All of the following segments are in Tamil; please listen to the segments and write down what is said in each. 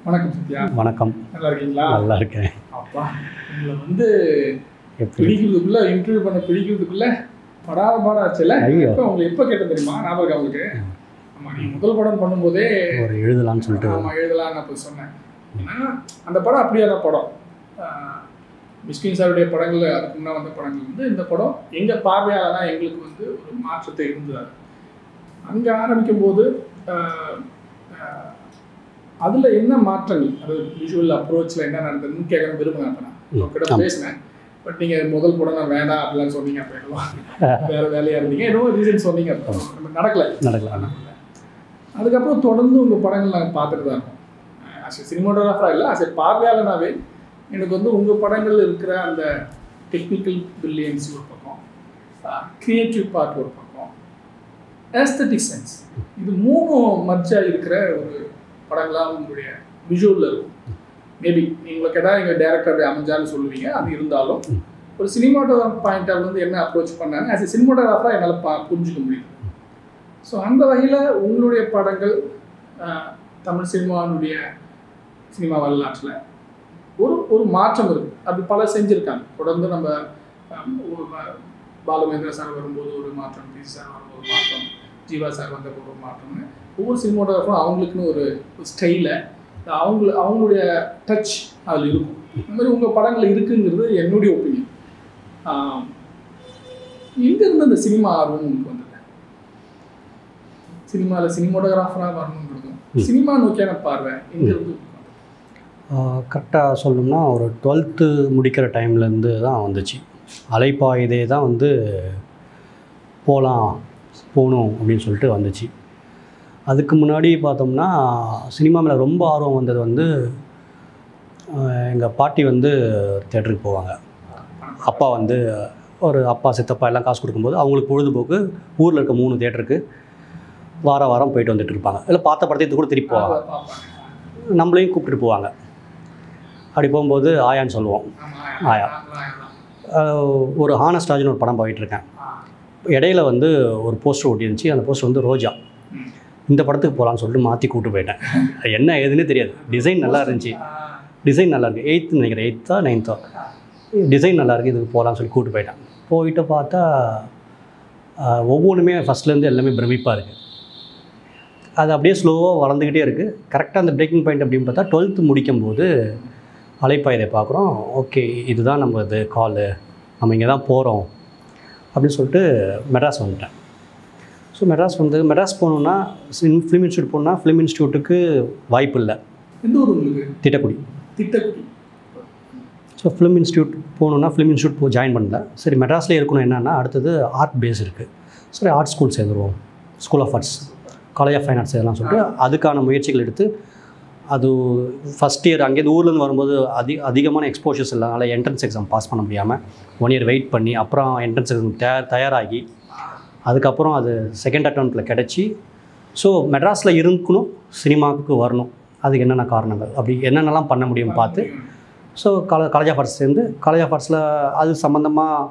வணக்கம் சத்யா வணக்கம் நல்லா இருக்கீங்களா நல்லா இருக்கேன் அப்பா உங்களை வந்து எப்படி பிடிக்கிறதுக்குள்ள இன்டர்வியூ பண்ண பிடிக்கிறதுக்குள்ள படாத பாடம் ஆச்சுல்ல ஐயோ. எப்போ உங்களுக்கு எப்போ கேட்டேன் தெரியுமா ஞாபகம் இருக்கா உங்களுக்கு ஆமா நீங்க முதல் படம் பண்ணும்போதே ஒரு எழுதலாம்னு சொல்லிட்டு ஆமா எழுதலாம்னு அப்போ சொன்னேன் ஏன்னா அந்த படம் அப்படியான படம் ஆஹ் மிஸ்கின் சாருடைய படங்கள் அதுக்கு முன்னே வந்த படங்கள் வந்து இந்த படம் எங்க பார்வையால தான் எங்களுக்கு வந்து ஒரு மாற்றத்தை இருந்தது அங்க ஆரம்பிக்கும் போது ஆஹ், ஆஹ், அதுல என்ன மாற்றங்கள் அது விஷுவல் அப்ரோச்ல என்ன நடந்ததுன்னு கேட்கணும் விரும்புகிறேன் அப்ப நான் ம், உங்ககிட்ட ஆமா. பேசினேன் பட் நீங்க முதல் படம் நான் வேண்டாம் அப்படிலாம் சொன்னீங்க அப்ப எல்லாம் வேற வேலையா இருந்தீங்க ஏதோ ரீசன் சொன்னீங்க அப்ப நம்ம நடக்கல நடக்கலாம் அதுக்கப்புறம் தொடர்ந்து உங்கள் படங்கள் நாங்கள் பார்த்துட்டு தான் இருக்கோம் அஸ் சினிமாட்டோகிராஃபராக இல்லை அஸ் பார்வையாளனாவே எனக்கு வந்து உங்கள் படங்கள் இருக்கிற அந்த டெக்னிக்கல் பில்லியன்ஸ் ஒரு பக்கம் க்ரியேட்டிவ் பார்ட் ஒரு பக்கம் ஏஸ்தட்டிக் சென்ஸ் இது மூணும் மர்ச்சாக இருக்கிற ஒரு படங்களாக உங்களுடைய விஷுவலில் இருக்கும் மேபி உங்களை கேட்டால் எங்கள் டேரக்டர் அமைஞ்சாலும் சொல்லுவீங்க அது இருந்தாலும் ஒரு சினிமாட்டோகிராஃப் பாயிண்ட் ஆஃப் வந்து என்ன அப்ரோச் பண்ணாங்க ஆஸ் எ சினிமாட்டோகிராஃபராக என்னால் பா புரிஞ்சுக்க முடியுது ஸோ அந்த வகையில் உங்களுடைய படங்கள் ஆஹ், தமிழ் சினிமாவினுடைய சினிமா வரலாற்றில் ஒரு ஒரு மாற்றம் இருக்குது அப்படி பல செஞ்சுருக்காங்க தொடர்ந்து நம்ம ஆஹ், ஒரு பா- பாலுமேந்திர சார் வரும்போது ஒரு மாற்றம் பி சார் வரும்போது ஒரு மாற்றம் ஜீவா சார் வந்தபோது ஒரு மாற்றம்னு ஒவ்வொரு சினிமாட்டோகிராஃபரும் அவங்களுக்குன்னு ஒரு ஸ்டைலை அவங்க அவங்களுடைய டச் அதில் இருக்கும் இந்த மாதிரி உங்கள் படங்கள் இருக்குங்கிறது என்னுடைய ஒப்பீனியன் எங்கேருந்து அந்த சினிமா ஆர்வம் உங்களுக்கு வந்தது சினிமாவில் சினிமோட்டோகிராஃபராக வரணுங்கிறதும் சினிமா நோக்கியான பார்வை எங்கேருந்து கரெக்டாக சொல்லணும்னா ஒரு டுவெல்த்து முடிக்கிற டைம்லேருந்து தான் வந்துச்சு அலைப்பாயுதே தான் வந்து போகலாம் போகணும் அப்படின்னு சொல்லிட்டு வந்துச்சு அதுக்கு முன்னாடி பார்த்தோம்னா சினிமா மேலே ரொம்ப ஆர்வம் வந்தது வந்து எங்கள் பாட்டி வந்து தேட்டருக்கு போவாங்க அப்பா வந்து ஒரு அப்பா சித்தப்பா எல்லாம் காசு கொடுக்கும்போது அவங்களுக்கு பொழுதுபோக்கு ஊரில் இருக்க மூணு தேட்டருக்கு வார வாரம் போயிட்டு வந்துட்டு இருப்பாங்க இல்லை பார்த்த படத்தை கூட திருப்பி போவாங்க அதை பார்ப்பாங்க நம்மளையும் கூப்பிட்டுட்டு போவாங்க அப்படி போகும்போது ஆயான்னு சொல்லுவோம் ஆமா, ஆயா. நாங்களும் ஆயா தான். அஹ் ஒரு ஹானஸ்டாஜ்னு ஒரு படம் போயிட்டுருக்கேன் ஆ. இடையில வந்து ஒரு போஸ்டர் ஒட்டி இருந்துச்சு அந்த போஸ்டர் வந்து ரோஜா ம். இந்த படத்துக்கு போகலான்னு சொல்லிட்டு மாற்றி கூப்பிட்டு போயிட்டேன் என்ன ஏதுன்னே தெரியாது டிசைன் நல்லா இருந்துச்சு ஆ, டிசைன் நல்லா இருக்கு எயித்து நினைக்கிறேன் எயித்தா நைன்த்தா டிசைன் நல்லா இருக்கு இதுக்கு போகலான்னு சொல்லி கூப்பிட்டு போயிட்டேன் போயிட்டு பார்த்தா அஹ், ஒவ்வொன்றுமே ஃபஸ்ட்லேருந்து எல்லாமே பிரமிப்பாக இருக்குது அது அப்படியே ஸ்லோவாக வளர்ந்துக்கிட்டே இருக்குது கரெக்டாக அந்த பிரேக்கிங் பாயிண்ட் அப்படின்னு பார்த்தா டுவெல்த்து முடிக்கும்போது அலைப்பாயதை பார்க்குறோம் ஓகே இதுதான் நம்ம இது காலு நம்ம இங்கே தான் போகிறோம் அப்படின்னு சொல்லிட்டு மெட்ராஸ் வந்துட்டேன் ஸோ மெட்ராஸ் வந்து மெட்ராஸ் போகணுன்னா ஃபிலிம் இன்ஸ்டியூட் போகணுன்னா ஃபிலிம் இன்ஸ்டியூட்டுக்கு வாய்ப்பு இல்லை எந்த ஊர் உங்களுக்கு Tittakudi Tittakudi so film institute போகணுன்னா ஃபிலிம் இன்ஸ்டியூட் போ ஜாயின் பண்ணல சரி மெட்ராஸில் இருக்கணும் என்னென்னா அடுத்தது ஆர்ட் பேஸ் இருக்குது சரி ஆர்ட் ஸ்கூல் சேர்ந்துருவோம் school of arts college of fine arts இதெல்லாம் சொல்லிட்டு அதுக்கான முயற்சிகள் எடுத்து அது ஃபஸ்ட் இயர் அங்கேருந்து ஊர்லேருந்து வரும்போது அதி அதிகமான எக்ஸ்போஷர்ஸ் இல்லைனால என்ட்ரன்ஸ் எக்ஸாம் பாஸ் பண்ண முடியாமல் ஒன் இயர் வெயிட் பண்ணி அப்புறம் என்ட்ரன்ஸ் எக்ஸாம் தயார் தயாராகி அதுக்கப்புறம் அது செகண்ட் அட்டம்ப்டில் கிடச்சி ஸோ மெட்ராஸில் இருக்கணும் சினிமாவுக்கு வரணும் அதுக்கு என்னென்ன காரணங்கள் அப்படி என்னென்னலாம் பண்ண முடியும் பார்த்து ஸோ காலே காலேஜ் ஆஃப் ஆர்ட்ஸ் சேர்ந்து காலேஜ் ஆஃப் ஆர்ட்ஸில் அது சம்மந்தமாக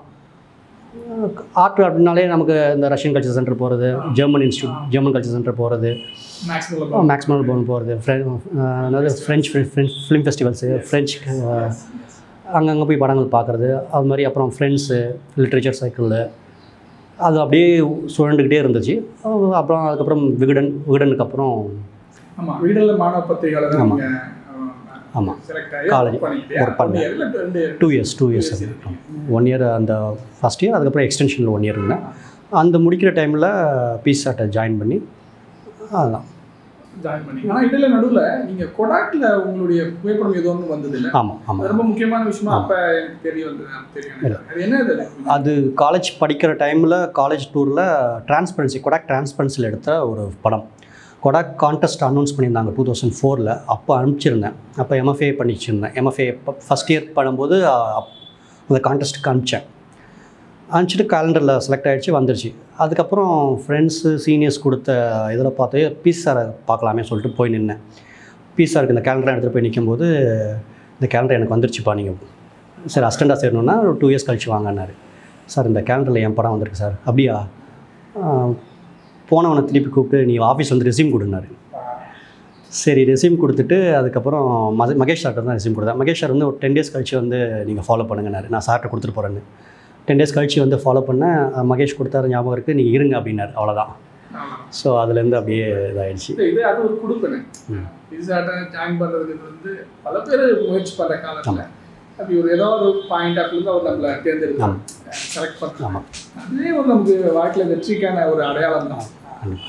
ஆர்ட் அப்படின்னாலே நமக்கு இந்த ரஷ்யன் கல்ச்சர் சென்டர் போகிறது German institute German culture centre போகிறது மேக்ஸிமம் மேக்ஸிமம் போன் போகிறது அதாவது French French film festivals French அங்கங்கே போய் படங்கள் பார்க்குறது அது மாதிரி அப்புறம் ஃப்ரெண்ட்ஸு லிட்ரேச்சர் சைக்கிளில் அது அப்படியே சுழண்டுக்கிட்டே இருந்துச்சு அப்புறம் அதுக்கப்புறம் விகடன் விகடனுக்கு அப்புறம் ஆமாம் வீடில் மாணவ பத்திரிகையாளர் தான் ஆமா. நீங்கள் ஆமாம் செலக்ட் ஆகி College. பண்ணிக்கிட்டே work பண்ணேன். one year இல்ல ரெண்டு two years two years one year அந்த ஃபஸ்ட் இயர் அதுக்கப்புறம் எக்ஸ்டென்ஷனில் ஒன் இயர் இருந்தேன் அந்த முடிக்கிற டைமில் பீஸாட்டை ஜாயின் பண்ணி அதெல்லாம் ஜாயின் பண்ணி ஆனால் இடையில நடுவில் நீங்கள் கொடாக்கில் உங்களுடைய புகைப்படம் ஏதோ ஒன்று வந்தது இல்லை ஆமாம் அது ஆமாம் ரொம்ப முக்கியமான விஷயமா அப்போ எனக்கு தெரிய வந்தது எனக்கு தெரியும் எனக்கு. அது என்ன அது அது காலேஜ் படிக்கிற டைமில் காலேஜ் டூரில் டிரான்ஸ்பரன்சி கொடாக் டிரான்ஸ்பரன்சியில் எடுத்த ஒரு படம் கொடாக் கான்டெஸ்ட் அனௌன்ஸ் பண்ணியிருந்தாங்க டூ தௌசண்ட் ஃபோரில் அப்போ அனுப்பிச்சிருந்தேன் அப்போ எம்எஃப்ஏ பண்ணிச்சிருந்தேன் எம்எஃப்ஏ ஃபஸ்ட் இயர் பண்ணும்போது அப்- அந்த கான்டெஸ்ட்டுக்கு அனுப்பிச்சேன் அனுப்பிச்சிட்டு கேலண்டரில் செலக்ட் ஆகிடுச்சு வந்துருச்சு அதுக்கப்புறம் ஃப்ரெண்ட்ஸு சீனியர்ஸ் கொடுத்த இதில் பார்த்து பீஸ் சாரை பார்க்கலாமே சொல்லிட்டு போய் நின்னேன் பீஸ் சாருக்கு இந்த கேலண்டரை எடுத்துகிட்டு போய் நிற்கும்போது இந்த கேலண்டர் எனக்கு வந்துருச்சுப்பா நீங்கள் சார் அஸ்டண்டாக சேரணுன்னா ஒரு டூ இயர்ஸ் கழிச்சு வாங்கினாரு சார் இந்த கேலண்டரில் என் படம் வந்திருக்கு சார் அப்படியா ஆ, போனவனை திருப்பி கூப்பிட்டு நீ ஆஃபீஸ் வந்து ரெசியூம் கொடுனாரு சரி ரெசியூம் கொடுத்துட்டு அதுக்கப்புறம் மத மகேஷ் சார்ட்ட தான் ரெசியூம் கொடுத்தேன் மகேஷ் சார் வந்து ஒரு டென் டேஸ் கழிச்சு வந்து நீங்கள் ஃபாலோ பண்ணுங்கன்னாரு நான் சார்ட்ட கொடுத்துட்டு போகிறேன்னு டென் டேஸ் கழிச்சு வந்து ஃபாலோ பண்ணேன் அஹ் மகேஷ் கொடுத்தாரு ஞாபகம் இருக்குது நீங்கள் இருங்க அப்படின்னாரு அவ்வளோதான் ஆமா. ஸோ அதுலேருந்து அப்படியே இதாகிடுச்சு இல்ல, இது அது ஒரு குடுப்பனை ம். பிசாட்ட ஜாயின் பண்ணுறதுக்கு வந்து பல பேர் முயற்சி பண்ணுற காலத்தில் அப்படி ஒரு ஏதோ ஒரு பாயிண்ட் ஆஃப்லேருந்து அவர் நம்மளை தேர்ந்தெடுக்கலாம் செலக்ட் பண்ணலாம் ஆமாம் அதுவே ஒரு நமக்கு வாழ்க்கையில் வெற்றிக்கான ஒரு அடையாளம் தான் கண்டிப்பாக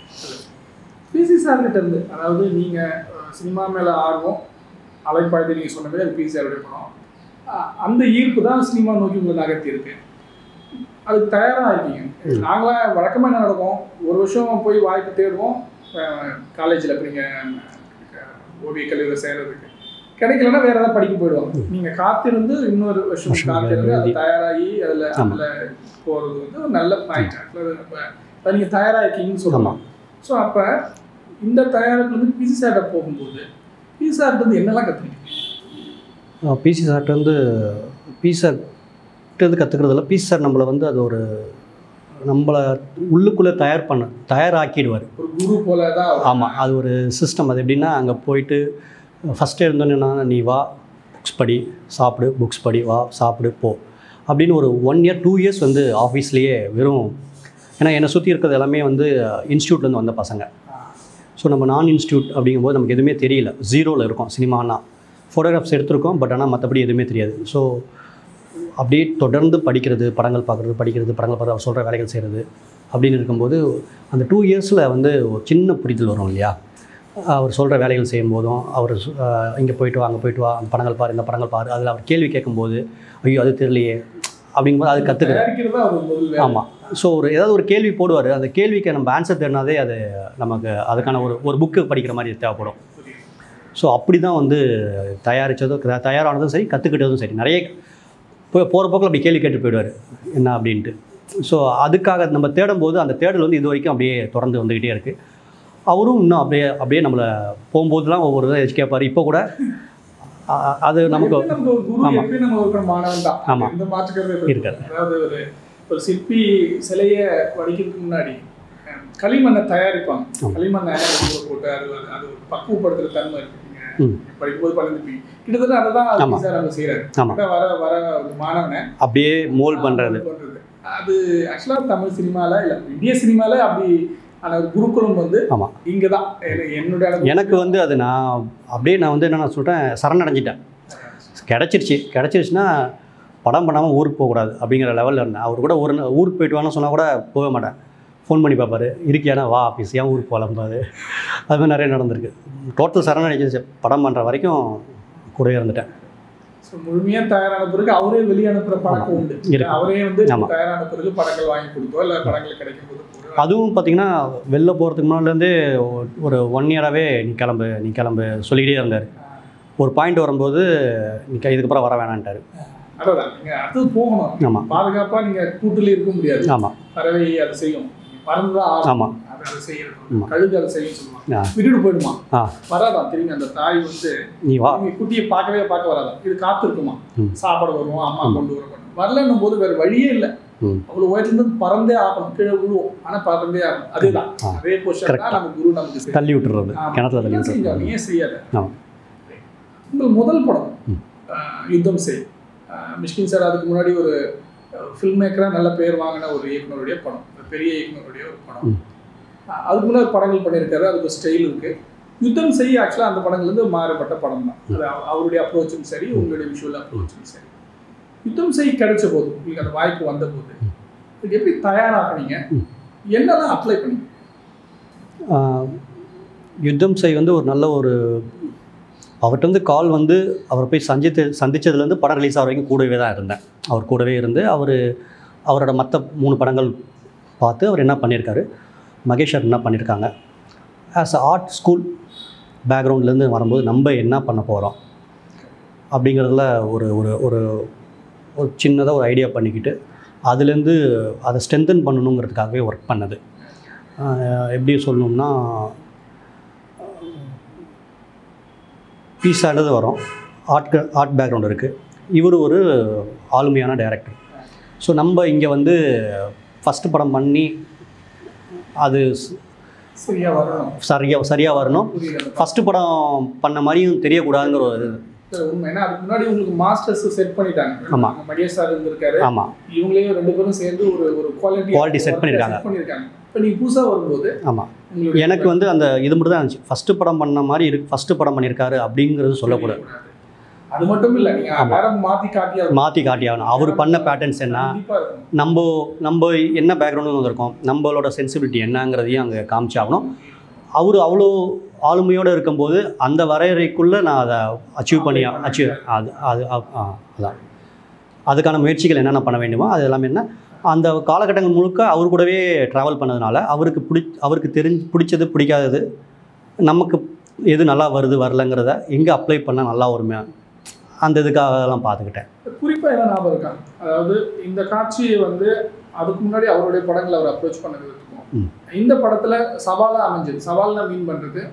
பிசி சார்கிட்ட இருந்து அதாவது நீங்கள் சினிமா மேலே ஆர்வம் அலைப்பாய்ந்து நீங்கள் சொன்ன மாதிரி அது பிசி சாருடைய படம் அஹ் அந்த ஈர்ப்பு தான் சினிமா நோக்கி உங்களை நகர்த்தி இருக்கு அதுக்கு தயாராக இருக்கீங்க நாங்களாம் வழக்கமாக என்ன நடக்கும் ஒரு வருஷம் போய் வாய்ப்பு தேடுவோம் காலேஜில் இப்போ நீங்கள் ஓவிய கல்லூரியில் சேர்றதுக்கு கிடைக்கலன்னா வேற ஏதாவது படிக்க போயிடுவாங்க நீங்கள் காத்திருந்து இன்னொரு வருஷம் வருஷம் காத்திருந்து அது எழுதி. தயாராகி அதில் ஆமா. அதில் போகிறது வந்து ஒரு நல்ல பாயிண்ட் ஆக்சுவலாக நீங்கள் தயாராக இருக்கீங்கன்னு சொல்லலாம் ஸோ அப்போ இந்த தயாரிப்பு வந்து பிசி சார்ட்ட போகும்போது பிசி சார்ட்ட வந்து என்னெல்லாம் கற்றுக்கிட்டீங்க பிசி சார்ட்ட வந்து பிசி சார்ட்டேருந்து கற்றுக்கிறதுல பிசி சார் நம்மளை வந்து அது ஒரு நம்மளை உள்ளுக்குள்ளே தயார் பண்ண தயாராக்கிடுவார் ஒரு குரு போல தான் அவர். ஆமாம் அது ஒரு சிஸ்டம் அது எப்படின்னா அங்கே போயிட்டு ஃபஸ்ட்டு இருந்தோன்னா நீ வா புக்ஸ் படி சாப்பிடு புக்ஸ் படி வா சாப்பிடு போ அப்படின்னு ஒரு ஒன் இயர் டூ இயர்ஸ் வந்து ஆஃபீஸ்லேயே வெறும் ஏன்னா என்னை சுற்றி இருக்கிறது எல்லாமே வந்து இன்ஸ்டியூட்லேருந்து வந்த பசங்க ஸோ நம்ம நான் இன்ஸ்டியூட் அப்படிங்கும்போது நமக்கு எதுவுமே தெரியல ஜீரோவில் இருக்கோம் சினிமானா ஃபோட்டோகிராஃப்ஸ் எடுத்திருக்கோம் பட் ஆனால் மற்றபடி எதுவுமே தெரியாது ஸோ அப்படியே தொடர்ந்து படிக்கிறது படங்கள் பார்க்குறது படிக்கிறது படங்கள் பார்த்து அவர் சொல்கிற வேலைகள் செய்கிறது அப்படின்னு இருக்கும்போது அந்த டூ இயர்ஸில் வந்து ஒரு சின்ன புரிதல் வரும் இல்லையா அவர் சொல்கிற வேலைகள் செய்யும்போதும் அவர் இங்கே போயிட்டு வா அங்கே போயிட்டு வா அந்த படங்கள் பாரு இந்த படங்கள் பாரு அதில் அவர் கேள்வி கேட்கும்போது ஐயோ அது தெரியலையே அப்படிங்கும்போது அது கற்றுக்க தயாரிக்கிறது தான் அவர் முதல் வேலை. ஆமாம் ஸோ ஒரு ஏதாவது ஒரு கேள்வி போடுவார் அந்த கேள்விக்கு நம்ம ஆன்சர் தேடினாதே அது நமக்கு அதுக்கான ஒரு ஒரு புக்கு படிக்கிற மாதிரி தேவைப்படும் ஸோ அப்படி தான் வந்து தயாரித்ததும் த- தயாரானதும் சரி கற்றுக்கிட்டதும் சரி நிறைய போய் போகிற போக்கில் அப்படி கேள்வி கேட்டு போயிடுவார் என்ன அப்படின்ட்டு ஸோ அதுக்காக நம்ம தேடும்போது அந்த தேடல் வந்து இது வரைக்கும் அப்படியே தொடர்ந்து வந்துக்கிட்டே இருக்குது அவரும் இன்னும் அப்படியே அப்படியே நம்மளை போகும்போதுலாம் ஒவ்வொரு இதை வச்சு கேட்பார் இப்போ கூட அ- அது நமக்கு எப்பயும் நமக்கு ஒரு குரு ஆமா. எப்பயும் நம்ம ஒரு மாணவன் தான் ஆமா. எந்த மாற்றுக்கிறது இருக்காது. அதாவது ஒரு ஒரு சிற்பி சிலையை வடிக்கிறதுக்கு முன்னாடி அஹ், களிமண்ணை தயாரிப்பாங்க ஆமா. களிமண்ணை ஊற போட்டு அது ஒரு- அது ஒரு பக்குவப்படுத்துற தன்மை இருக்கு நீங்க ம். படிக்கும்போது பண்ணிருப்பீங்க கிட்டத்தட்ட அதை தான் ஆமா. சார் நம்ம செய்யறாரு ஆமா. வர வர ஒரு மாணவனை அப்படியே மோல் பண்ணுறது பண்றது. அது ஆக்சுவலாக தமிழ் சினிமால இல்ல இந்திய சினிமால அப்படி ஆன ஒரு குருகுலம் வந்து ஆமாம் இங்கே தான் என்னுடைய அனுபவம். எனக்கு வந்து அது நான் அப்படியே நான் வந்து என்ன நான் சொல்கிறேன் சரணடைஞ்சிட்டேன் கிடச்சிருச்சு கிடச்சிருச்சுன்னா படம் பண்ணாமல் ஊருக்கு போகக்கூடாது அப்படிங்கிற லெவலில் இருந்தேன் அவர் கூட ஒரு நா- ஊருக்கு போயிட்டு வான்னு சொன்னால் கூட போக மாட்டேன் ஃபோன் பண்ணி பார்ப்பாரு இருக்கியானா வா ஆஃபீஸ் ஏன் ஊருக்கு போகலாம்பாரு அது மாதிரி நிறைய நடந்திருக்கு டோட்டல் சரணடைஞ்சிருச்சு படம் பண்ணுற வரைக்கும் கூடவே இருந்துட்டேன் So, முழுமையா தயாரான பிறகு அவரே வெளியே அனுப்புற பழக்கம் உண்டு இருக்கு. அவரே வந்து ஆமா. தயாரான பிறகு படங்கள் வாங்கி கொடுத்தோ இல்ல படங்கள் கிடைக்கும் போது போடு. அதுவும் பார்த்தீங்கன்னா வெளில போகிறதுக்கு முன்னாடிலேருந்தே ஒரு ஒன் இயராகவே நீ கிளம்பு நீ கிளம்பு சொல்லிக்கிட்டே இருந்தார் ஒரு பாயிண்ட் வரும்போது நீ க- இதுக்கப்புறம் வர வேணான்ட்டார் அதான் நீங்க அடுத்தது போகணும் ஆமாம் பாதுகாப்பா நீங்க கூட்டுல இருக்க முடியாது ஆமாம் பறவை அதை செய்யும் பறந்துதான் ஆகும் ஆமாம் அது அதை செய்யணும் ஆமா. கழுகு அதை செய்யும் சொல்லுவாங்க ஆ. விட்டுட்டு போயிடுமா ஆ வராதான் திரும்பி அந்த தாய் வந்து நீ வா நீங்க குட்டியை பார்க்கவே பார்க்க வராதான் இது காத்து இருக்குமா ம். சாப்பாடு வருவோம் அம்மா ம். கொண்டு வர வரலன்னும் போது வேற வழியே இல்லை ம் அவ்வளவு உயரத்துல இருந்து பறந்தே ஆகணும் கீழே விழுவோம் ஆனா பறந்தே ஆகணும் அதுதான் ஆ. அதே பொசிஷன் Correct. தான் நம்ம குரு நமக்கு செய்யும். தள்ளி விட்டுறது ஆமா. கிணத்துல தள்ளி ஏன் செஞ்சோம்? விட்டுறது நீ ஏன் செய்யாத ஆமாம் உங்கள் முதல் படம் ம். ஆஹ், யுத்தம் செய் ஆஹ், மிஷ்கின் சார் அதுக்கு முன்னாடி ஒரு ஃபில்ம் மேக்கராக நல்ல பேர் வாங்கின ஒரு இயக்குனருடைய படம் ஒரு பெரிய இயக்குனருடைய ஒரு படம் ம். ஆஹ், அதுக்கு முன்னாடி படங்கள் பண்ணியிருக்காரு அதுக்கு ஒரு ஸ்டைல் இருக்கு யுத்தம் செய் ஆக்சுவலாக அந்த படங்கள்லேருந்து மாறுபட்ட படம் தான் அது அவ- அவருடைய அப்ரோச்சும் சரி உங்களுடைய விஷுவல் அப்ரோச்சும் சரி யுத்தம் செய் கிடைச்ச போது உங்களுக்கு அந்த வாய்ப்பு வந்த போது இது எப்படி தயாராகினீங்க ம். என்னதான் அப்ளை பண்ணீங்க ஆஹ் யுத்தம் செய் வந்து ஒரு நல்ல ஒரு அவர்கிட்ட வந்து கால் வந்து அவர் போய் சந்தித்து சந்திச்சதுலேருந்து படம் ரிலீஸ் ஆகிற வரைக்கும் கூடவே தான் இருந்தேன் அவர் கூடவே இருந்து அவர் அவரோட மற்ற மூணு படங்கள் பார்த்து அவர் என்ன பண்ணியிருக்காரு மகேஷ் சார் என்ன பண்ணியிருக்காங்க ஆஸ் அ ஆர்ட் ஸ்கூல் பேக்ரவுண்ட்லேருந்து வரும்போது நம்ம என்ன பண்ண போகிறோம் அப்படிங்கிறதுல ஒரு ஒரு ஒரு ஒரு சின்னதாக ஒரு ஐடியா பண்ணிக்கிட்டு அதுலேருந்து அதை ஸ்ட்ரென்தன் பண்ணணுங்கிறதுக்காகவே ஒர்க் பண்ணது ஆஹ் எப்படி சொல்லணும்னா பீஸானது வரும் ஆர்ட் ஆர்ட் பேக்ரவுண்ட் இருக்குது இவர் ஒரு ஆளுமையான டைரக்டர் ஸோ நம்ம இங்கே வந்து ஃபஸ்ட்டு படம் பண்ணி அது ஸ்- சரியா வரணும் சரியாக சரியாக வரணும் புரியல ஃபஸ்ட்டு படம் பண்ண மாதிரியும் தெரியக்கூடாதுங்கிற ஒரு சரி, உண்மை ஏன்னா அதுக்கு முன்னாடி உங்களுக்கு மாஸ்டர்ஸ் செட் பண்ணிட்டாங்க ஆமா. மகேஷ் சார் இருந்திருக்காரு ஆமாம் இவங்களையும் ரெண்டு பேரும் சேர்ந்து ஒரு ஒரு குவாலிட்டி Quality set பண்ணிருக்காங்க. பண்ணிருக்காங்க இப்போ நீங்க புதுசா வரும்போது ஆமாம் உங்களுக்கு எனக்கு வந்து அந்த இது மட்டும் தான் இருந்துச்சு ஃபஸ்ட்டு படம் பண்ண மாதிரி இருக்கு ஃபஸ்ட்டு படம் பண்ணியிருக்காரு அப்படிங்கிறது சொல்லக்கூடாது அது மட்டும் இல்ல நீங்க ஆமா. வேற மாத்தி காட்டியா மாற்றி காட்டி ஆகணும் அவர் பண்ண பேட்டர்ன்ஸ் என்ன கண்டிப்பா இருக்கும் நம்ம நம்ம என்ன பேக்ரவுண்டு வந்திருக்கோம் நம்மளோட சென்சிபிலிட்டி என்னங்கிறதையும் அங்கே காமிச்சாகணும் அவர் அவ்வளோ ஆளுமையோடு இருக்கும்போது அந்த வரையறைக்குள்ளே நான் அதை அச்சீவ் பண்ணி அச்சீவ் அது அது அ- ஆ, அதான் அதுக்கான முயற்சிகள் என்னென்ன பண்ண வேண்டுமோ அது எல்லாமே என்ன அந்த காலகட்டங்கள் முழுக்க அவர் கூடவே ட்ராவல் பண்ணதுனால அவருக்கு பிடி அவருக்கு தெரிஞ்சு பிடிச்சது பிடிக்காதது நமக்கு எது நல்லா வருது வரலங்கிறத எங்கே அப்ளை பண்ணால் நல்லா வருமே அந்த இதுக்காகலாம் பார்த்துக்கிட்டேன் குறிப்பா என்ன ஞாபகம் இருக்கா அதாவது இந்த காட்சியை வந்து அதுக்கு முன்னாடி அவருடைய படங்களை அவர் அப்ரோச் பண்ணது இருக்கும் ம். இந்த படத்துல சவாலா அமைஞ்சது சவால்னா மீன் பண்றது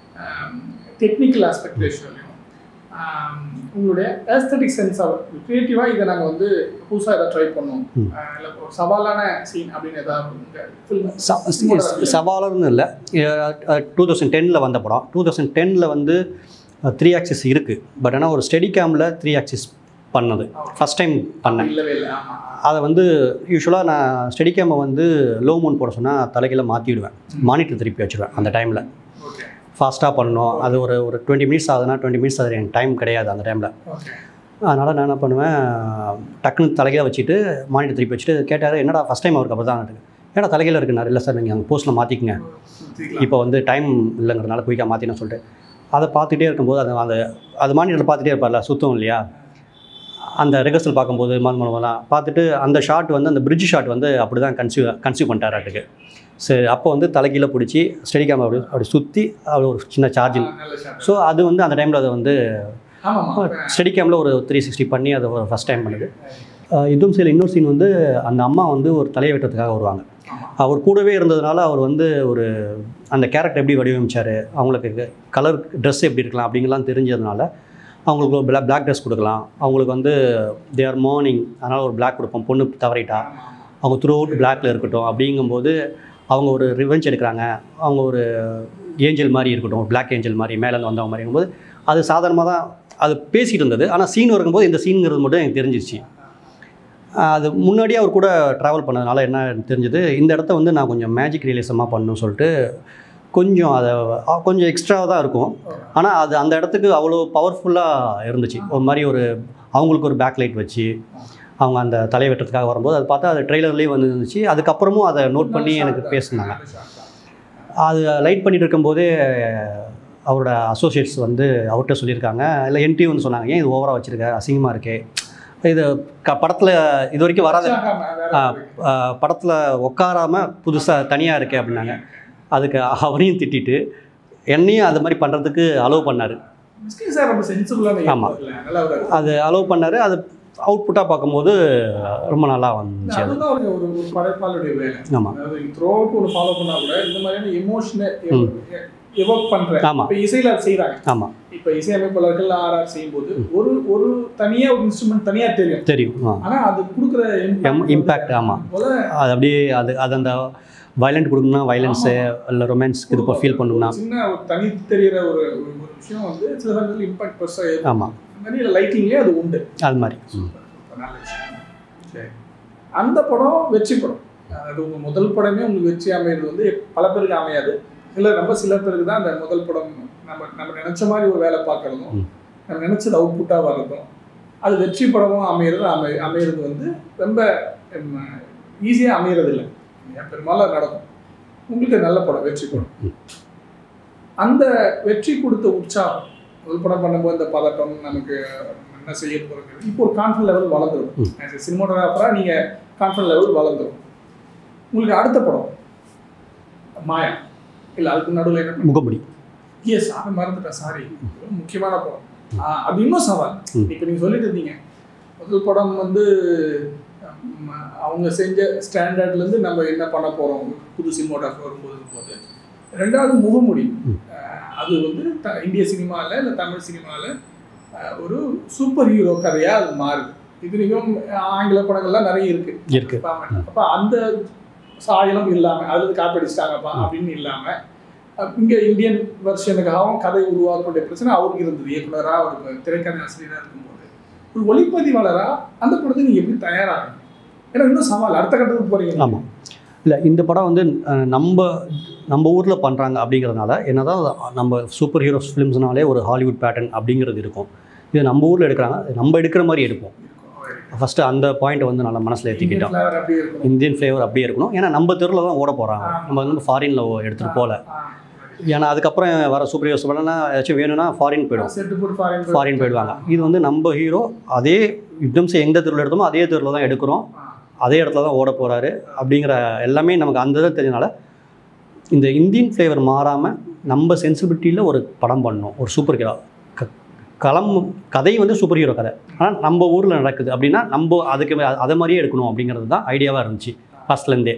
டெக்னிக்கல் ஆஸ்பெக்ட் ரேஷியோலையும் உங்களுடைய ஏஸ்தட்டிக் சென்ஸ் அவர் கிரியேட்டிவா இதை நாங்க வந்து புதுசா இதை ட்ரை பண்ணோம் ம். அஹ் இல்ல ஒரு சவாலான சீன் அப்படின்னு ஏதாவது உங்க film ச- cinematography ல? சவாலர்னு இல்லை டூ தௌசண்ட் டெனில் வந்த படம் டூ தௌசண்ட் டெனில் வந்து த்ரீ ஆக்சிஸ் இருக்குது பட் ஆனால் ஒரு ஸ்டெடி கேமில் த்ரீ ஆக்சிஸ் பண்ணது ஃபஸ்ட் டைம் பண்ணேன் இல்லவே இல்லை ஆமா அதை வந்து யூஸ்வலாக நான் ஸ்டெடி கேமை வந்து லோ மோன் போட சொன்னால் தலைகீழ மாற்றிடுவேன் மானிட்டர் திருப்பி வச்சுருவேன் அந்த டைமில் ஓகே ஃபாஸ்ட்டாக பண்ணணும் அது ஒரு ஒரு டுவெண்ட்டி மினிட்ஸ் ஆகுதுன்னா டுவெண்ட்டி மினிட்ஸ் அது எனக்கு டைம் கிடையாது அந்த டைமில் ஓகே அதனால் நான் என்ன பண்ணுவேன் டக்குன்னு தலைகீழ வச்சுட்டு மானிட்டர் திருப்பி வச்சுட்டு கேட்டார் என்னடா ஃபஸ்ட் டைம் அவருக்கு அப்போ தான் இருக்கு ஏன்னா தலைகீழ இருக்குனாரு இல்லை சார் நீங்கள் அங்கே போஸ்ட்டில் மாற்றிக்கங்க இப்போ வந்து டைம் இல்லைங்கிறதுனால குயிக்காக மாற்றினு சொல்லிட்டு அதை பார்த்துட்டே இருக்கும்போது அது அந்த அது மானிட்டரில் பார்த்துட்டே இருப்பார்ல சுத்தம் இல்லையா அந்த ரிகர்சல் பார்க்கும்போது மதுமனமெல்லாம் பார்த்துட்டு அந்த ஷாட் வந்து அந்த பிரிட்ஜ் ஷாட் வந்து அப்படி தான் கன்சியூ கன்சியூ பண்ணிட்டாராட்டுக்கு சரி அப்போ வந்து தலைகீழ பிடிச்சி ஸ்டெடி கேம் அப்படி அப்படி சுற்றி அது ஒரு சின்ன சார்ஜிங் நல்ல shot. ஸோ அது வந்து அந்த டைமில் அதை வந்து ஆமாமா ஸ்டெடி கேமில் ஒரு த்ரீ சிக்ஸ்டி பண்ணி அதை ஒரு ஃபஸ்ட் டைம் பண்ணுது அஹ் இதுவும் சில இன்னொரு சீன் வந்து அந்த அம்மா வந்து ஒரு தலையை வெட்டுறதுக்காக வருவாங்க ஆமா. அவர் கூடவே இருந்ததுனால அவர் வந்து ஒரு அந்த கேரக்டர் எப்படி வடிவமைச்சார் அவங்களுக்கு கலர் ட்ரெஸ் எப்படி இருக்கலாம் அப்படிங்கலாம் தெரிஞ்சதுனால அவங்களுக்கு ஒரு பிளாக் பிளாக் ட்ரெஸ் கொடுக்கலாம் அவங்களுக்கு வந்து தே ஆர் மார்னிங் அதனால் ஒரு பிளாக் கொடுப்போம் பொண்ணு தவறிட்டா அவங்க த்ரூ அவுட் பிளாக்ல இருக்கட்டும் அப்படிங்கும்போது அவங்க ஒரு ரிவெஞ்ச் எடுக்கிறாங்க அவங்க ஒரு ஏஞ்சல் மாதிரி இருக்கட்டும் பிளாக் ஏஞ்சல் மாதிரி மேலேருந்து வந்தவங்க மாதிரிங்கும்போது அது சாதாரணமாக தான் அது பேசிகிட்டு இருந்தது ஆனால் சீன் வரும்போது இந்த சீனுங்கிறது மட்டும் எனக்கு தெரிஞ்சிருச்சு ஆஹ் அது முன்னாடியே அவர் கூட ட்ராவல் பண்ணதுனால என்ன தெரிஞ்சது இந்த இடத்த வந்து நான் கொஞ்சம் மேஜிக் ரியலிசமாக பண்ணணும்னு சொல்லிட்டு கொஞ்சம் அதை ஆ, கொஞ்சம் எக்ஸ்ட்ராவாக தான் இருக்கும் ஆனால் அது அந்த இடத்துக்கு அவ்வளோ பவர்ஃபுல்லாக இருந்துச்சு ஒரு மாதிரி ஒரு அவங்களுக்கு ஒரு பேக் லைட் வச்சு அவங்க அந்த தலை வெட்டுறதுக்காக வரும்போது அது பார்த்தா அது ட்ரெய்லர்லேயே வந்து இருந்துச்சு அதுக்கப்புறமும் அதை நோட் பண்ணி எனக்கு பேசினாங்க அது லைட் பண்ணிட்டு இருக்கும்போதே அவரோட அசோசியேட்ஸ் வந்து அவர்கிட்ட சொல்லியிருக்காங்க இல்லை என்டி வந்து சொன்னாங்க ஏன் இது ஓவராக வச்சுருக்க அசிங்கமாக இருக்கே இது க படத்தில் இது வரைக்கும் வராத படத்தில் உட்காராம புதுசாக தனியாக இருக்கே அப்படின்னாங்க அதுக்கு அவரையும் திட்டிட்டு என்னையும் அது மாதிரி பண்ணுறதுக்கு அலோவ் பண்ணார் மிஸ்கின் சார் ரொம்ப சென்சிபிளான ஆமா. நல்லா ஒரு அது அலோவ் பண்ணார் அது அவுட்புட்டாக பார்க்கும்போது ரொம்ப நல்லா வந்துச்சு அது அதுதான் ஒரு ஒரு ஒரு படைப்பாளுடைய வேலை ஆமாம் அதாவது த்ரோ அவுட் ஒரு ஃபாலோ பண்ணா கூட இந்த மாதிரியான எமோஷனை எவோக் பண்ற ஆமா. இப்ப இசையில அதை செய்றாங்க ஆமாம் இப்ப இசையமைப்பாளர்கள் ஆர்ஆர் செய்யும்போது ஒரு ஒரு தனியா ஒரு இன்ஸ்ட்ருமெண்ட் தனியா தெரியும் தெரியும் ஆ ஆனா அது கொடுக்குற Em- impact, ஆமா. போல அது அப்படியே அது அது அந்த வயலண்ட் கொடுக்கணும்னா வயலன்ஸு இல்லை ரொமான்ஸ்க்கு இது ஃபீல் பண்ணணும்னா ஒரு சின்ன ஒரு தனி தெரியிற ஒரு ஒரு ஒரு விஷயம் வந்து சில சமயத்தில் இம்பாக்ட் பெருசா இருக்கும் ஆமாம் அந்த மாதிரி லைட்டிங்லேயே அது உண்டு அது மாதிரி ம். நல்ல விஷயம் சரி அந்த படம் வெற்றி படம் அது உங்க முதல் படமே உங்களுக்கு வெற்றி அமையிறது வந்து பல பேருக்கு அமையாது சில ரொம்ப சில பேருக்கு தான் அந்த முதல் படம் நம்ம நம்ம நினைச்ச மாதிரி ஒரு வேலை பார்க்கறதும் ம். நம்ம நினைச்சது அவுட்புட்டாக வர்றதும் அது வெற்றி படமும் அமையிறது அமை அமையிறது வந்து ரொம்ப ஈஸியாக அமையிறது இல்லை ஏன் பெரும்பாலும் அது நடக்கும் உங்களுக்கு நல்ல படம் வெற்றி படம் ம். அந்த வெற்றி கொடுத்த உற்சாகம் முதல் படம் பண்ணும்போது இந்த பதட்டம் நமக்கு என்ன செய்ய போகிறது இப்போ ஒரு கான்ஃபிடன்ட் லெவல் வளர்ந்துடும் ம். ஆஸ் எ சினிமாட்டோகிராஃபராக நீங்கள் கான்ஃபிடன்ட் லெவல் வளர்ந்துடும் உங்களுக்கு அடுத்த படம் மாயா இல்லை அதுக்கு நடுவில் என்ன முகமுடி எஸ் அதை மறந்துட்டேன் சாரி முக்கியமான படம் ஆ, அது இன்னும் சவால் ம். இப்போ நீங்கள் சொல்லிட்டு இருந்தீங்க முதல் படம் வந்து ம், அவங்க செஞ்ச ஸ்டாண்டர்ட்லேருந்து நம்ம என்ன பண்ண போகிறோம் புது சினிமாட்டோகிராஃபர் வரும்போது போது ரெண்டாவது முகமுடி ம். அஹ், அது வந்து த இந்திய சினிமாவில் இல்லை தமிழ் சினிமாவில் ஒரு சூப்பர் ஹீரோ கதையாக அது மாறுது இதுலேயும் ஆங்கில படங்கள்லாம் நிறைய இருக்குது இருக்கு அப்ப அந்த சாயலும் இல்லாம அதுல காப்பி அடிச்சிட்டாங்கப்பா அப்படின்னு இல்லாம இங்கே இந்தியன் வெர்ஷனுக்காகவும் கதை உருவாக்கக்கூடிய பிரச்சனை அவருக்கு இருந்தது இயக்குனராக ஒரு திரைக்கதை ஆசிரியராக இருக்கும்போது ஒரு ஒளிப்பதிவாளராக அந்த படத்தை நீங்கள் எப்படி தயாராகணும் ஏன்னா இன்னும் சவால் அடுத்த கட்டத்துக்கு போகிறீங்க ஆமாம் இல்லை இந்த படம் வந்து அஹ், நம்ம நம்ம ஊரில் பண்ணுறாங்க அப்படிங்கிறதுனால என்னதான் நம்ம சூப்பர் ஹீரோஸ் ஃபிலிம்ஸ்னாலே ஒரு ஹாலிவுட் பேட்டர்ன் அப்படிங்கிறது இருக்கும் இது நம்ம ஊரில் எடுக்கிறாங்க நம்ம எடுக்கிற மாதிரி எடுப்போம் ஃபஸ்ட்டு அந்த பாயிண்ட் வந்து நல்லா மனசில் ஏற்றிக்கிட்டோம் ஃப்ளவர் அப்படியே இருக்கும் இந்தியன் ஃப்ளேவர் அப்படியே இருக்கணும் ஏன்னா நம்ம தெருவில் தான் ஓட போகிறாங்க நம்ம வந்து ஃபாரினில் எடுத்துகிட்டு போகல ஏன்னா அதுக்கப்புறம் வர சூப்பர் ஹீரோஸ் படம்னா ஏதாச்சும் வேணும்னா ஃபாரின் போயிடும் செட்டு போட்டு ஃபாரின் ஃபாரின் போயிடுவாங்க இது வந்து நம்ம ஹீரோ அதே யுத்தம் செய்ய எந்த தெருவில் எடுத்தோமோ அதே தெருவில் தான் எடுக்கிறோம் அதே இடத்துல தான் ஓட போகிறாரு அப்படிங்கிற எல்லாமே நமக்கு அந்த இது தெரிஞ்சனால இந்த இந்தியன் ஃப்ளேவர் மாறாமல் நம்ம சென்சிபிலிட்டியில் ஒரு படம் பண்ணோம் ஒரு சூப்பர் ஹீரோ க களம் கதை வந்து சூப்பர் ஹீரோ கதை ஆனால் நம்ம ஊரில் நடக்குது அப்படின்னா நம்ம அதுக்கு மே- அதை மாதிரியே எடுக்கணும் அப்படிங்கிறது தான் ஐடியாவாக இருந்துச்சு ஃபஸ்ட்லேருந்தே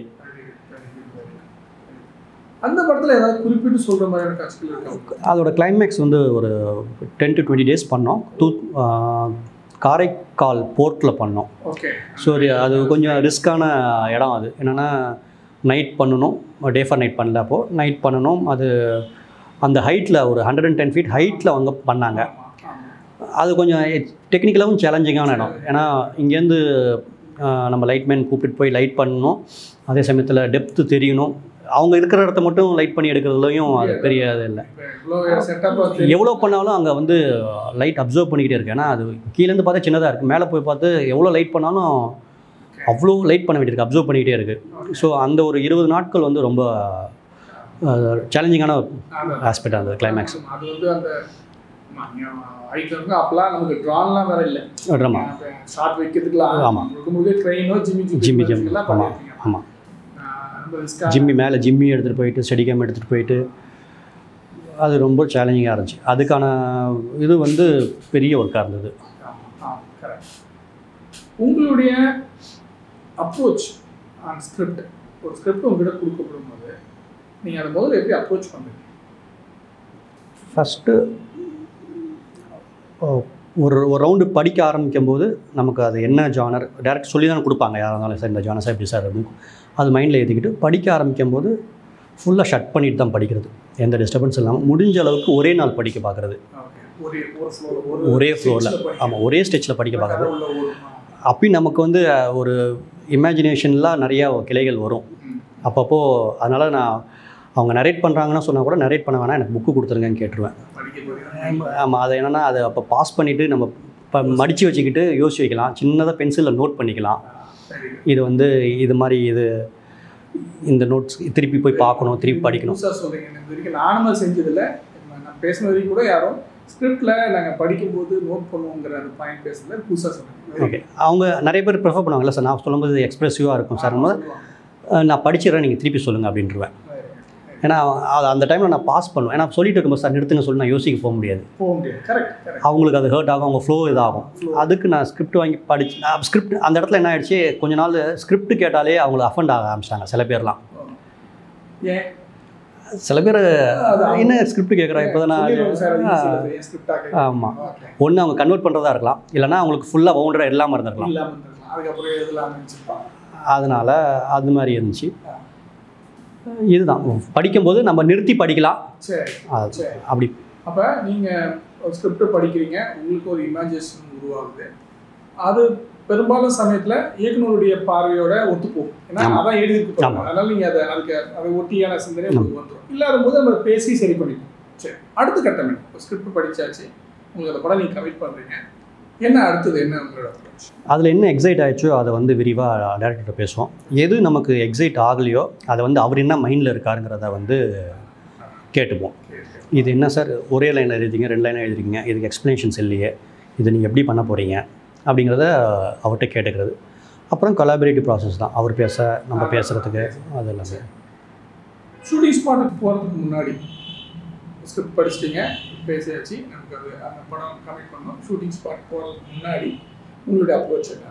அந்த படத்துல ஏதாவது குறிப்பிட்டு சொல்ற மாதிரியான காட்சிகள் இருக்கா அதோட கிளைமேக்ஸ் வந்து ஒரு டென் டு டுவெண்ட்டி டேஸ் பண்ணோம் தூ ஆஹ், காரைக்கால் போர்ட்டில் பண்ணோம் ஓகே ஸோ அது கொஞ்சம் ரிஸ்க்கான இடம் அது என்னென்னா நைட் பண்ணணும் டே ஃபார் நைட் பண்ணல அப்போது நைட் பண்ணணும் அது அந்த ஹைட்டில் ஒரு ஹண்ட்ரட் அண்ட் டென் ஃபீட் ஹைட்டில் அவங்க பண்ணாங்க அது கொஞ்சம் டெக்னிக்கலாகவும் சேலஞ்சிங்கான இடம் ஏன்னா இங்கேருந்து ஆஹ், நம்ம லைட்மேன் கூப்பிட்டு போய் லைட் பண்ணணும் அதே சமயத்தில் டெப்த்து தெரியணும் அவங்க இருக்கிற இடத்த மட்டும் லைட் பண்ணி எடுக்கிறதுலையும் அது பெரிய இது இல்லை இவ்வளோ செட்டப் எவ்வளோ பண்ணாலும் அங்கே வந்து லைட் அப்சர்வ் பண்ணிக்கிட்டே இருக்கு ஏன்னா அது கீழேருந்து பார்த்தா சின்னதாக இருக்குது மேலே போய் பார்த்து எவ்வளோ லைட் பண்ணாலும் அவ்வளோ லைட் பண்ண வேண்டியிருக்கு அப்சர்வ் பண்ணிக்கிட்டே இருக்குது ஸோ அந்த ஒரு இருபது நாட்கள் வந்து ரொம்ப சேலஞ்சிங்கான ஆஸ்பெக்ட் அந்த கிளைமேக்ஸ் அது வந்து அந்த ஹைட்ல இருந்து அப்பெல்லாம் நமக்கு ட்ரான்லாம் வேற இல்லை ட்ராமா ஷார்ட் வைக்கிறதுக்குலாம் ஆமா. முழுக்க முழுக்க ட்ரெயினோ ஜிம்மி ஜிம்மி ஜிம்மி எல்லாம் ஆமாம் பண்ணிருக்கீங்க ஆமாம் ரொம்ப ரிஸ்கா ஜிம்மி மேலே ஜிம்மி எடுத்துகிட்டு போயிட்டு ஸ்டெடிகேம் எடுத்துகிட்டு போயிட்டு அது ரொம்ப சேலஞ்சிங்காக இருந்துச்சு அதுக்கான இது வந்து பெரிய ஒர்க்காக இருந்தது கரெக்ட் உங்களுடைய அப்ரோச் ஆன் ஸ்கிரிப்ட் ஒரு ஸ்கிரிப்ட் உங்ககிட்ட கொடுக்கப்படும் போது நீங்கள் அதை முதல்ல எப்படி அப்ரோச் பண்ணுறீங்க ஃபஸ்ட்டு ஒரு ஒரு ரவுண்டு படிக்க ஆரம்பிக்கும் போது நமக்கு அது என்ன ஜானர் டேரக்ட் சொல்லி தான் கொடுப்பாங்க யாராக இருந்தாலும் சார் இந்த ஜானர் சார் இப்படி சார் அப்படின்னு அது மைண்டில் ஏற்றிக்கிட்டு படிக்க ஆரம்பிக்கும் போது ஃபுல்லாக ஷட் பண்ணிட்டு தான் படிக்கிறது எந்த டிஸ்டர்பன்ஸ் இல்லாமல் முடிஞ்ச அளவுக்கு ஒரே நாள் படிக்க பார்க்குறது ஓகே ஒரே ஒரு ஃப்ளோர் ஒரு ஒரே ஃப்ளோரில் stage ல படிக்க. ஆமாம் ஒரே ஸ்டெச்சில் படிக்க பார்க்குறது உள்ள ஓடும். அப்பயும் நமக்கு வந்து அஹ், ஒரு இமேஜினேஷன்லாம் நிறையா கிளைகள் வரும் ம். அப்பப்போ அதனால் நான் அவங்க நரேட் பண்ணுறாங்கன்னா சொன்னால் கூட நரேட் பண்ண வேணாம் எனக்கு புக்கு கொடுத்துருங்கன்னு கேட்டுருவேன் படிக்க போறீங்க. ஆமாம் அது என்னென்னா அதை அப்போ பாஸ் பண்ணிவிட்டு நம்ம இப்போ மடித்து வச்சுக்கிட்டு யோசிச்சு வைக்கலாம் சின்னதாக பென்சிலில் நோட் பண்ணிக்கலாம் சரி. இது வந்து இது மாதிரி இது இந்த நோட்ஸ் திருப்பி போய் பார்க்கணும் திருப்பி படிக்கணும் புதுசா சொல்றீங்க இது வரைக்கும் நானும் அது செஞ்சதில்ல நான் நான் பேசின வரைக்கும் கூட யாரும் ஸ்கிரிப்ட்ல நாங்கள் படிக்கும்போது நோட் பண்ணுவோங்கிற அந்த பாயிண்ட் பேசல புதுசாக சொன்னேன் ஓகே அவங்க நிறைய பேர் ப்ரிஃபர் பண்ணுவாங்கல்ல சார் நான் சொல்லும்போது எக்ஸ்ப்ரெசிவாக இருக்கும் சார் போது நான் படிச்சிடுறேன் நீங்கள் திருப்பி சொல்லுங்கள் அப்படின்ட்டுருவேன் ஏன்னா அது அந்த டைமில் நான் பாஸ் பண்ணுவேன் ஏன்னா சொல்லிட்டு இருக்கும்போது சார் நிறுத்துங்க சொல்லி நான் யோசிக்க போக முடியாது போக முடியாது கரெக்ட் கரெக்ட் அவங்களுக்கு அது ஹர்ட் ஆகும் அவங்க ஃப்ளோ இதாகும் அதுக்கு நான் ஸ்கிரிப்ட் வாங்கி படிச்சு நான் ஸ்கிரிப்ட் அந்த இடத்துல என்ன ஆயிடுச்சு கொஞ்ச நாள் ஸ்கிரிப்ட் கேட்டாலே அவங்கள அஃபண்ட் ஆக ஆரம்பிச்சிட்டாங்க சில பேர்லாம் ஏன் சில பேர் அது அவங்க- என்ன ஸ்கிரிப்ட் கேட்குறாங்க இப்போ சொல்லிடுவாங்க சார், அது தான் easy இல்ல, script ஆ கேட்க. ஆமாம் Okay. ஒன்று அவங்க கன்வெர்ட் பண்ணுறதா இருக்கலாம் இல்லைன்னா அவங்களுக்கு ஃபுல்லாக பவுண்டராக இல்லாமல் இருந்திருக்கலாம் இல்லாம இருந்திருக்கலாம். அதுக்கப்புறம் எழுதலாம் நினைச்சிருப்பான். அதனால் அது மாதிரி இருந்துச்சு இதுதான் படிக்கும்போது நம்ம நிறுத்தி படிக்கலாம் சரி அது சரி அப்படி அப்ப நீங்க ஒரு ஸ்கிரிப்ட் படிக்கிறீங்க உங்களுக்கு ஒரு இமேஜினேஷன் உருவாகுது அது பெரும்பாலும் சமயத்துல இயக்குனருடைய பார்வையோட ஒத்துப்போகும் ஏன்னா ஆமா. அதான் எழுதிருக்கு ஆமா. அதனால நீங்க அதை அதுக்கு அதை ஒட்டியான சிந்தனை உங்களுக்கு வந்துடும் இல்லாத போது நம்ம பேசி சரி பண்ணிப்போம் சரி அடுத்த கட்டம் என்ன ஸ்கிரிப்ட் படிச்சாச்சு உங்களுக்கு அந்த படம் நீங்க கமிட் பண்றீங்க என்ன அடுத்தது என்ன உங்களோட approach? அதில் என்ன எக்ஸைட் ஆயிடுச்சோ அதை வந்து விரிவாக டேரக்டர்கிட்ட பேசுவோம் எது நமக்கு எக்ஸைட் ஆகலையோ அதை வந்து அவர் என்ன மைண்டில் இருக்காருங்கிறத வந்து கேட்டுப்போம் இது என்ன சார் ஒரே லைன் எழுதிங்க ரெண்டு லைன் எழுதிருக்கீங்க இதுக்கு எக்ஸ்ப்ளனேஷன்ஸ் இல்லையே இது நீங்கள் எப்படி பண்ண போகிறீங்க அப்படிங்கிறத அவர்கிட்ட கேட்டுக்கிறது அப்புறம் கொலாபரேட்டிவ் ப்ராசஸ் தான் அவர் பேச நம்ம பேசுகிறதுக்கு அது எல்லாமே ஷூட்டிங் ஸ்பாட்டுக்கு போகிறதுக்கு முன்னாடி ஸ்கிரிப்ட் படிச்சிட்டீங்க பேசியாச்சு நமக்கு அது அந்த படம் கமிட் பண்ணோம் ஷூட்டிங் ஸ்பாட் போகிறதுக்கு முன்னாடி உங்களுடைய அப்ரோச் என்ன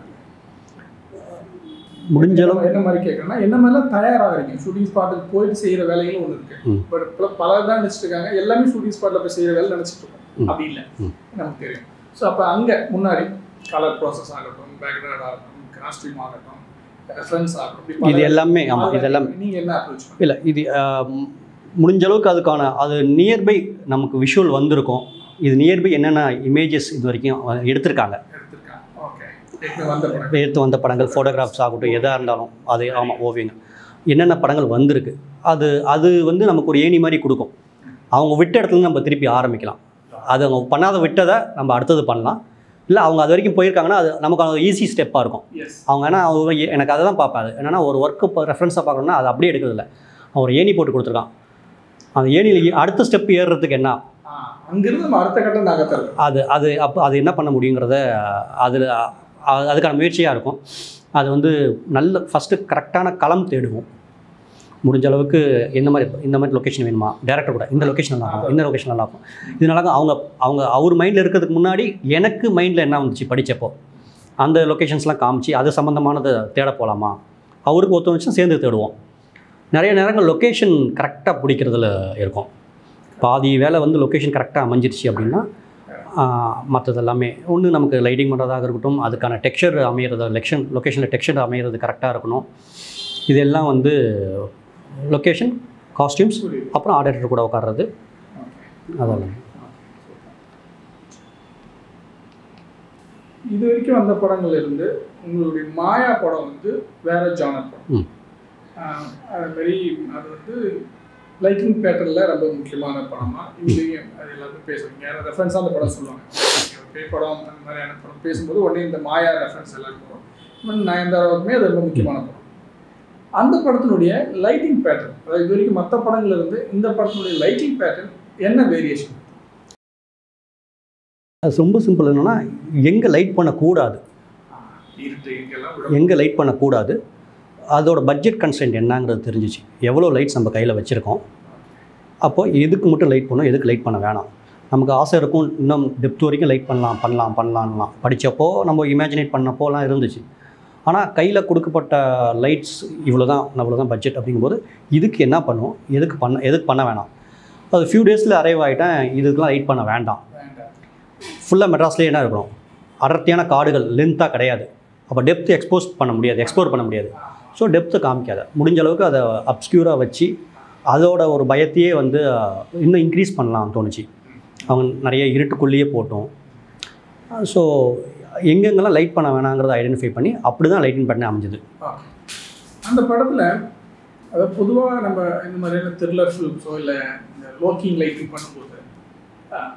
முடிஞ்ச அளவு என்ன மாதிரி கேட்குறேன்னா என்ன மாதிரிலாம் தயாராகிறீங்க ஷூட்டிங் ஸ்பாட்டுக்கு போயிட்டு செய்கிற வேலைகளும் ஒன்று இருக்கு ம். பட் இப்போ பலர் தான் நினச்சிட்டு இருக்காங்க எல்லாமே ஷூட்டிங் ஸ்பாட்டில் போய் செய்கிற வேலை நினச்சிட்டு இருக்கோம் ம். அப்படி இல்லை ம். நமக்கு தெரியும் ஸோ அப்போ அங்கே முன்னாடி கலர் ப்ராசஸ் ஆகட்டும் பேக்ரவுண்ட் ஆகட்டும் காஸ்டியூம் ஆகட்டும் ரெஃபரன்ஸ் ஆகட்டும் இப்படி இது பல- எல்லாமே ஆமாம் இது எல்லாமே நீங்க என்ன அப்ரோச் இல்லை இது ஆம், முடிஞ்ச அளவுக்கு அதுக்கான அது நியர்பை நமக்கு விஷுவல் வந்திருக்கும் இது நியர்பை என்னென்ன இமேஜஸ் இது வரைக்கும் எடுத்திருக்காங்க எடுத்திருக்காங்க ஓகே ஏற்கனவே வந்த படம் எடுத்து வந்த படங்கள் ஃபோட்டோகிராஃப்ஸ் ஆகட்டும் எதாக இருந்தாலும் அது ஆமாம் ஓவியங்கள் என்னென்ன படங்கள் வந்திருக்கு அது அது வந்து நமக்கு ஒரு ஏணி மாதிரி கொடுக்கும் அவங்க விட்ட இடத்துல இருந்து நம்ம திருப்பி ஆரம்பிக்கலாம் அது அவங்க பண்ணாத விட்டதை நம்ம அடுத்தது பண்ணலாம் இல்லை அவங்க அது வரைக்கும் போயிருக்காங்கன்னா அது நமக்கு அது ஈஸி ஸ்டெப்பாக இருக்கும் எஸ் அவங்க ஏன்னா அவங்க எ- எனக்கு அதை தான் பார்ப்பேன் அது என்னன்னா ஒரு ஒர்க்கு இப்போ ரெஃபரன்ஸாக பார்க்கணும்னா அது அப்படியே எடுக்கிறதில்ல அவன் ஒரு ஏணி போட்டு கொடுத்துருக்கான் அந்த ஏணியில் அடுத்த ஸ்டெப் ஏறுறதுக்கு என்ன அங்கிருந்து நம்ம அடுத்த கட்டம் நகர்த்தல் அது அது அப்போ அது என்ன பண்ண முடியுங்கிறத அதில் அதுக்கான முயற்சியாக இருக்கும் அது வந்து நல்ல ஃபஸ்ட்டு கரெக்டான களம் தேடுவோம் முடிஞ்ச அளவுக்கு இந்த மாதிரி இந்த மாதிரி லொக்கேஷன் வேணுமா டேரக்டர் கூட இந்த லொக்கேஷன் நல்லா இருக்கும் இந்த லொக்கேஷன் நல்லா இருக்கும் இதனால தான் அவங்க அவங்க அவர் மைண்டில் இருக்கிறதுக்கு முன்னாடி எனக்கு மைண்டில் என்ன வந்துச்சு படித்தப்போ அந்த லொக்கேஷன்ஸ்லாம் காமிச்சு அது சம்மந்தமானதை தேட போகலாமா அவருக்கு ஒத்து வந்துச்சுன்னா சேர்ந்து தேடுவோம் நிறைய நேரங்கள் லொக்கேஷன் கரெக்டாக பிடிக்கிறதுல இருக்கும் பாதி வேலை வந்து லொக்கேஷன் கரெக்டாக அமைஞ்சிருச்சு அப்படின்னா மற்றது எல்லாமே ஒன்று நமக்கு லைட்டிங் பண்ணுறதாக இருக்கட்டும் அதுக்கான டெக்ஸ்சர் அமையிறது லெக்ஷன் லொக்கேஷனில் டெக்ஸ்சர் அமையிறது கரெக்டாக இருக்கணும் இதெல்லாம் வந்து லொக்கேஷன் காஸ்டியூம்ஸ் புரியுது அப்புறம் ஆடிட்டர் கூட உட்கார்றது ஓகே அதெல்லாம் இது வரைக்கும் வந்த படங்கள்ல இருந்து உங்களுடைய மாயா படம் வந்து வேற ஜானர் படம் ம். ஆஹ் அது மாதிரி அது வந்து லைட்டிங் பேட்டர்னில் ரொம்ப முக்கியமான படமா இதுலேயும் அது எல்லாருமே பேசுவாங்க யாரும் ரெஃபரன்ஸாக அந்த படம் சொல்லுவாங்க ஒரு பேய் படம் அந்த மாதிரியான படம் பேசும்போது உடனே இந்த மாயா ரெஃபரன்ஸ் எல்லாருக்கும் வரும் இன்னும் நயன்தாராவுக்குமே அது ரொம்ப முக்கியமான படம் அந்த படத்தினுடைய லைட்டிங் பேட்டர்ன் அதாவது இது வரைக்கும் மற்ற படங்கள்ல இருந்து இந்த படத்தினுடைய லைட்டிங் பேட்டர்ன் என்ன வேரியேஷன் அது ரொம்ப சிம்பிள் என்னென்னா எங்கே லைட் பண்ணக்கூடாது இருட்டு இங்கெல்லாம் விட எங்கே லைட் பண்ணக்கூடாது அதோட பட்ஜெட் கன்ஸ்டன்ட் என்னங்கிறது தெரிஞ்சிச்சு எவ்வளோ லைட்ஸ் நம்ம கையில் வச்சுருக்கோம் அப்போ எதுக்கு மட்டும் லைட் பண்ணணும் எதுக்கு லைட் பண்ண வேணாம் நமக்கு ஆசை இருக்கும் இன்னும் டெப்த் வரைக்கும் லைட் பண்ணலாம் பண்ணலாம் பண்ணலாம்லாம் படித்தப்போ நம்ம இமேஜினேட் பண்ணப்போலாம் இருந்துச்சு ஆனால் கையில் கொடுக்கப்பட்ட லைட்ஸ் இவ்வளோ தான் இவ்வளோ தான் பட்ஜெட் அப்படிங்கும்போது இதுக்கு என்ன பண்ணுவோம் எதுக்கு பண்ண எதுக்கு பண்ண வேணாம் அது ஃபியூ டேஸில் அரைவ் ஆகிட்டேன் இதுக்கெலாம் லைட் பண்ண வேண்டாம் வேண்டாம் ஃபுல்லாக மெட்ராஸ்லேயே என்ன இருக்கணும் அடர்த்தியான காடுகள் லென்த்தாக கிடையாது அப்போ டெப்த் எக்ஸ்போஸ் பண்ண முடியாது எக்ஸ்ப்ளோர் பண்ண முடியாது ஸோ டெப்த்தை காமிக்காத முடிஞ்ச அளவுக்கு அதை அப்ஸ்க்யூராக வச்சு அதோட ஒரு பயத்தையே வந்து அஹ், இன்னும் இன்க்ரீஸ் பண்ணலாம் தோணுச்சு அவங்க நிறைய இருட்டுக்குள்ளேயே போட்டோம் ஸோ எங்கெங்கெல்லாம் லைட் பண்ண வேணாங்கிறத ஐடென்டிஃபை பண்ணி அப்படி தான் லைட்டிங் பண்ண அமைஞ்சது Okay. அந்த படத்துல அதாவது பொதுவாக நம்ம இந்த மாதிரியான த்ரில்லர் ஃபிலிம்ஸோ இல்லை இந்த லோக்கிங் லைட்டிங் பண்ணும்போது அஹ்,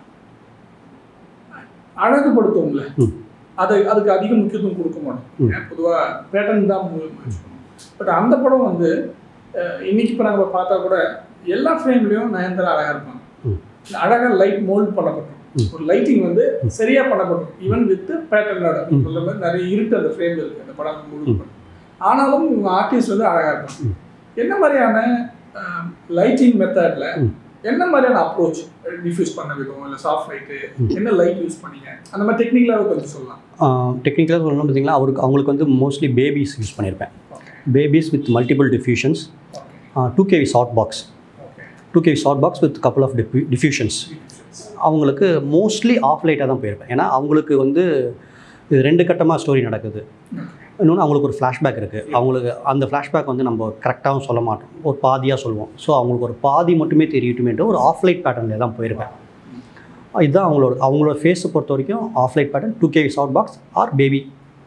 அழகுபடுத்துவோம்ல ம். அது அதுக்கு அதிக முக்கியத்துவம் கொடுக்க ம். மாட்டோம் பொதுவாக பேட்டர்ன் தான் பட் அந்த படம் வந்து அஹ், இன்னைக்கு இப்போ நம்ம பார்த்தா கூட எல்லா ஃப்ரேம்லேயும் நயன்தாரா அழகாக இருப்பாங்க ம். அழகாக லைட் மோல்ட் பண்ணப்படும் ம். ஒரு லைட்டிங் வந்து சரியா பண்ணப்படும் ஈவன் வித் பேட்டர்னோட ம். சொல்ற மாதிரி நிறைய இருட்டு அந்த ஃப்ரேம் இருக்கு அந்த படம் முழு ம். படம். ஆனாலும் இவங்க ஆர்டிஸ்ட் வந்து அழகா இருப்பாங்க ம். என்ன மாதிரியான லைட்டிங் மெத்தட்ல ம். என்ன மாதிரியான அப்ரோச் டிஃப்யூஸ் பண்ண விதம் இல்லை சாஃப்ட் லைட்டு ம். என்ன லைட் யூஸ் பண்ணீங்க அந்த மாதிரி டெக்னிக்கலாக கொஞ்சம் சொல்லலாம் டெக்னிக்கலாக சொல்லணும் பார்த்தீங்களா அவருக்கு அவங்களுக்கு வந்து மோஸ்ட்லி பேபிஸ் யூஸ் பண்ணியிருப்பேன் okay babies with multiple diffusions okay two KV short box okay two KV short box with couple of diffusions அவங்களுக்கு மோஸ்ட்லி ஆஃப் லைட்டாக தான் போயிருப்பேன் ஏன்னா அவங்களுக்கு வந்து இது ரெண்டு கட்டமாக ஸ்டோரி நடக்குது இன்னொன்று அவங்களுக்கு ஒரு ஃப்ளாஷ்பேக் இருக்குது அவங்களுக்கு அந்த ஃப்ளாஷ்பேக் வந்து நம்ம கரெக்டாகவும் சொல்ல மாட்டோம் ஒரு பாதியாக சொல்லுவோம் ஸோ அவங்களுக்கு ஒரு பாதி மட்டுமே தெரியட்டுமேட்டு ஒரு ஆஃப் லைட் பேட்டர்னில் தான் போயிருப்பேன் இதுதான் அவங்களோட அவங்களோட ஃபேஸை பொறுத்த வரைக்கும் off light pattern two KV short box or baby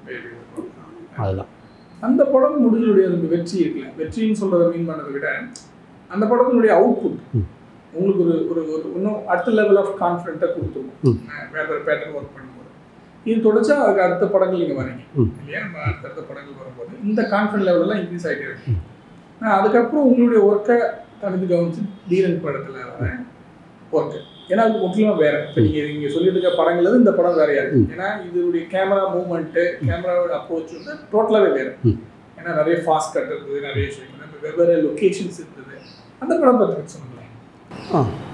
அதுதான் அந்த படம் முடிஞ்சுடைய அந்த வெற்றி இருக்குல்ல வெற்றின்னு சொல்றதை மீன் பண்ணதை விட அந்த படத்தினுடைய அவுட்புட் ம். உங்களுக்கு ஒரு ஒரு ஒரு இன்னும் அடுத்த லெவல் ஆஃப் கான்ஃபிடென்ட்டாக ம். கொடுத்துருக்கும் வேற ஒரு பேட்டர்ன் ஒர்க் பண்ணும்போது இது தொடச்சா அதுக்கு அடுத்த படங்கள் நீங்கள் வரீங்க ம். இல்லையா நம்ம அடுத்தடுத்த படங்கள் வரும்போது இந்த கான்ஃபிடன்ட் லெவலெல்லாம் இன்க்ரீஸ் ஆகிட்டே இருக்கு நான் அதுக்கப்புறம் உங்களுடைய ஒர்க்கை தனித்து கவனிச்சு தீரன் படத்தில் வர ஒர்க்கு ஏன்னா அது முற்றிலுமா வேற இப்போ நீங்கள் நீங்கள் சொல்லிட்டு இருக்க படங்கள் வந்து இந்த படம் வேறையா இருக்கு ம். ஏன்னா இதனுடைய கேமரா மூவ்மெண்ட்டு கேமராவோட அப்ரோச் வந்து டோட்டலாகவே வேறு ம். ஏன்னா நிறைய ஃபாஸ்ட் கட் இருந்தது நிறைய விஷயம் வெவ்வேறு லொக்கேஷன்ஸ் இருந்தது அந்த படம் பற்றி சொல்லுங்களேன் ஆ